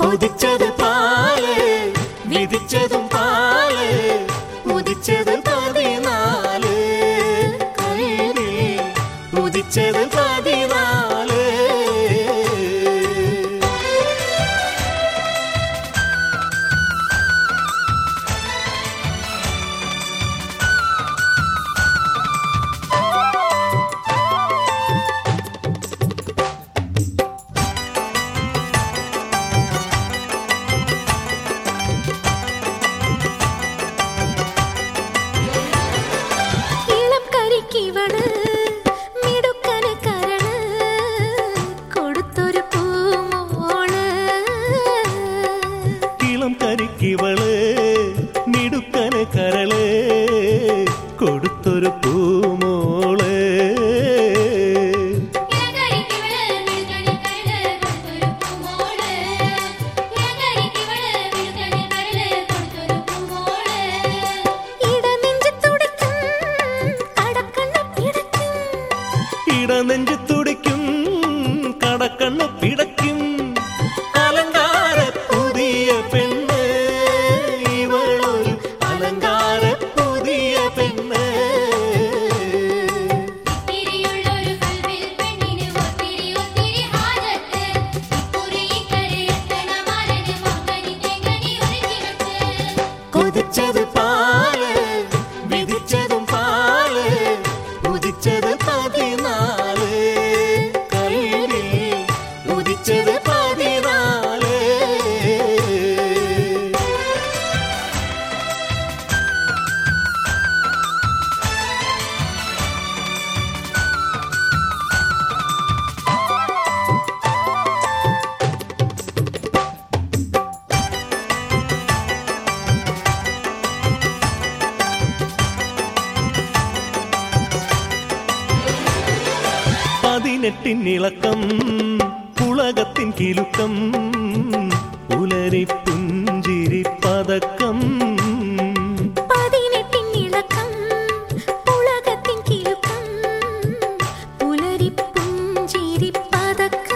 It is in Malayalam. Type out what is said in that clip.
കൊതിച്ചത് പാല് വിധിച്ചതും പാല് ഉദിച്ചത് പതിനാല് കൽവിൽ ഉദിച്ചത് പതിനാല് ഇളം കരിക്കിവള് മിടുക്കന് കരള് കൊടുത്തൊരു പൂമോള് ഇളം കരിക്കിവള് മിടുക്കന് കരള് കൊടുത്തൊരു പൂമോള് ഇളങ്കരിക്കിവള് മിടുക്കന് കരള് കൊടുത്തൊരു പൂമോള് ഇളങ്കരിക്കിവള് മിടുക്കന് കരള് കൊടുത്തൊരു പൂമോള് ഇടനെഞ്ചു തുടിക്കും കടക്കണ്ണു പിടയ്ക്കും ഇടനെഞ്ചു തുടിക്കും കടക്കണ്ണ് പിടയ്ക്കും അലങ്കാര പുതിയ പെണ്ണ് ഇവളൊരു അലങ്കാര പുതിയ പെണ്ണ് തിരിയുള്ളൊരു കൽവിൽ പെണ്ണിന് ഒത്തിരി ഒത്തിരി ഹാജത്ത് ഇക്കുറി ഇക്കരെ എത്തണമാരന് മകനി തെങ്ങനി ഒരുക്കി വെച്ച് കൊതിച്ചത് പാല് വിധിച്ചതും പാല് ഉദിച്ചത് പതിനാല് കൽവിൽ ഉദിച്ചത് പതിനാല് പതിനെട്ടിൻ ഇളക്കം പുളകത്തിൻ കിലുക്കം ഉലരി പുഞ്ചിരി പതക്കം പതിനെട്ടിൻ ഇളക്കം ഉലകത്തിൻ കിലുക്കം പുലരി പുഞ്ചിരി പതക്കം